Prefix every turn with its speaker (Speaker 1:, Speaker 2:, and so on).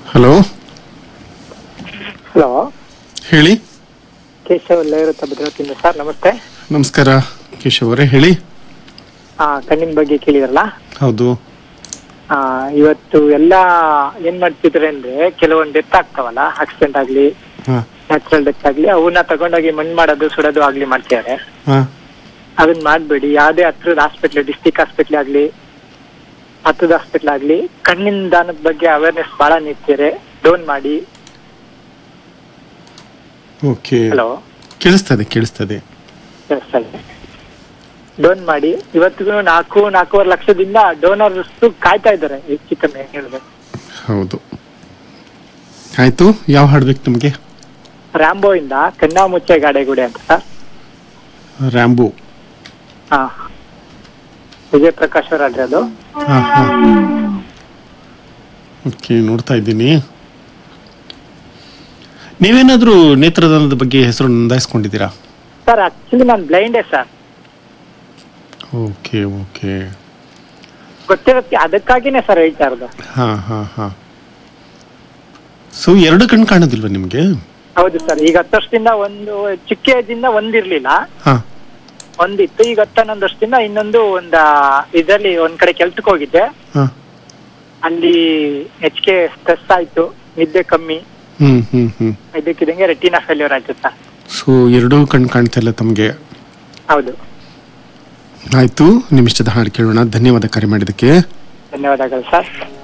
Speaker 1: hello
Speaker 2: hello
Speaker 1: ಹೇಳಿ
Speaker 2: ಕೇಶವ್ ಲೇರುತ್ತ ಭದ್ರಾವತಿಯಿಂದ sir ನಮಸ್ತೆ
Speaker 1: ನಮಸ್ಕಾರ ಕೇಶವ್ ಅವರೇ ಹೇಳಿ
Speaker 2: ಆ ಕಣ್ಣಿನ ಬಗ್ಗೆ ಕೇಳಿದ್ರಲ್ಲ
Speaker 1: ಹೌದು
Speaker 2: ಆ ಇವತ್ತು ಎಲ್ಲ ಏನ್ ಮಾಡ್ತಿದ್ರೆ ಅಂದ್ರೆ ಕೆಲವೊಂದು ಡೆತ್ ಆಗ್ತಾವಲ್ಲ ಆಕ್ಸಿಡೆಂಟ್ ಆಗ್ಲಿ
Speaker 1: ಹಾ
Speaker 2: ನ್ಯಾಚುರಲ್ ಡೆತ್ ಆಗ್ಲಿ ಅವನ್ನ ತಗೊಂಡೋಗಿ ಮಣ್ಣು ಮಾಡೋದು ಸುಡೋದು ಆಗ್ಲಿ ಮಾಡ್ತಿದ್ದಾರೆ
Speaker 1: ಹಾ
Speaker 2: ಅದನ್ನ ಮಾಡ್ಬೇಡಿ ಯಾವ್ದೇ ಹತ್ರದ ಹಾಸ್ಪಿಟ್ಲ್ ಡಿಸ್ಟಿಕ್ ಹಾಸ್ಪಿಟ್ಲ್ ಆಗ್ಲಿ ಹತ್ತದ ಹಾಸ್ಪಿಟ್ಲ್ ಆಗ್ಲಿ ಕಣ್ಣಿನ ದಾನದ ಬಗ್ಗೆ ಅವೇರ್ನೆಸ್ ಬಹಳ ನೀಡ್ತಿದ್ದಾರೆ ಡೋನ್ ಮಾಡಿ
Speaker 1: ಓಕೆ
Speaker 2: ಹಲೋ
Speaker 1: ಕೇಳಿಸ್ತದೆ ಕೇಳಿಸ್ತದೆ
Speaker 2: ಡೋನ್ ಮಾಡಿ ಇವತ್ತಿಗೂ ನಾಲ್ಕು ನಾಲ್ಕೂವರೆ ಲಕ್ಷದಿಂದ ಡೋನರ್ಸ್ ಕಾಯ್ತಾ ಇದ್ದಾರೆ ಹೆಚ್ಚು ಕಮ್ಮಿ ಹೇಳಿದ್ರೆ
Speaker 1: ಹೌದು ಆಯ್ತು ಯಾವ ಹಾಡ್ಬೇಕು ನಿಮಗೆ
Speaker 2: ರ್ಯಾಂಬೋ ಇಂದ ಕಣ್ಣಾ ಮುಚ್ಚೆ ಗಾಡೆಗುಡಿ ಅಂತ ಸರ್
Speaker 1: ರ್ಯಾಂಬೋ
Speaker 2: ಹಾ ವಿಜಯ್ ಪ್ರಕಾಶ್ ಅವರ ಅದು
Speaker 1: ಹಾ ಹಾ ಓಕೆ ನೋಡ್ತಾ ಇದ್ದೀನಿ ನೀವೇನಾದ್ರೂ ನೇತ್ರದಾನದ ಬಗ್ಗೆ ಹೆಸರು ನೋಂದಾಯಿಸ್ಕೊಂಡಿದ್ದೀರಾ
Speaker 2: ಸರ್ ಆಕ್ಚುಲಿ ನಾನು ಬ್ಲೈಂಡೇ ಸರ್
Speaker 1: ಓಕೆ ಓಕೆ
Speaker 2: ಗೊತ್ತಿರತ್ತೆ ಅದಕ್ಕಾಗಿನೇ ಸರ್ ಹೇಳ್ತಾ ಇರೋದು
Speaker 1: ಹಾ ಹಾ ಹಾ ಸೊ ಎರಡು ಕಣ್ಣು ಕಾಣೋದಿಲ್ವಾ ನಿಮಗೆ
Speaker 2: ಹೌದು ಸರ್ ಈಗ ಹತ್ತು ವರ್ಷದಿಂದ ಒಂದು ಚಿಕ್ಕ ಏಜ್ ಇಂದ ಒಂದಿರ್ಲಿಲ್ಲ
Speaker 1: ಹಾ
Speaker 2: ಒಂದಿತ್ತು ಈಗ ಹತ್ತು ಹನ್ನೊಂದು ವರ್ಷದಿಂದ ಇನ್ನೊಂದು ಒಂದ ಇದರಲ್ಲಿ ಒಂದ್ ಕಡೆ ಕೆಲ್ಸಕ್ಕೆ ಹೋಗಿದ್ದೆ
Speaker 1: ಹಾ
Speaker 2: ಅಲ್ಲಿ ಹೆಚ್ಚಿಗೆ ಸ್ಟ್ರೆಸ್ ಆಯ್ತು ನಿದ್ದೆ ಕಮ್ಮಿ
Speaker 1: ಹ್ಮ್ ಹ್ಮ್ ಹ್ಮ್
Speaker 2: ಇದಕ್ಕಿದಂಗೆ ರೆಟಿನಾ ಫೇಲ್ಯೂರ್ ಆಯ್ತು ಸರ್
Speaker 1: ಸೊ ಎರಡೂ ಕಣ್ಣು ಕಾಣ್ತಾ ಇಲ್ಲ ತಮಗೆ
Speaker 2: ಹೌದು
Speaker 1: ಆಯ್ತು ನಿಮಿಷದ ಹಾಡು ಕೇಳೋಣ ಧನ್ಯವಾದ ಕರೆ ಮಾಡಿದ್ದಕ್ಕೆ
Speaker 2: ಧನ್ಯವಾದಗಳು ಸರ್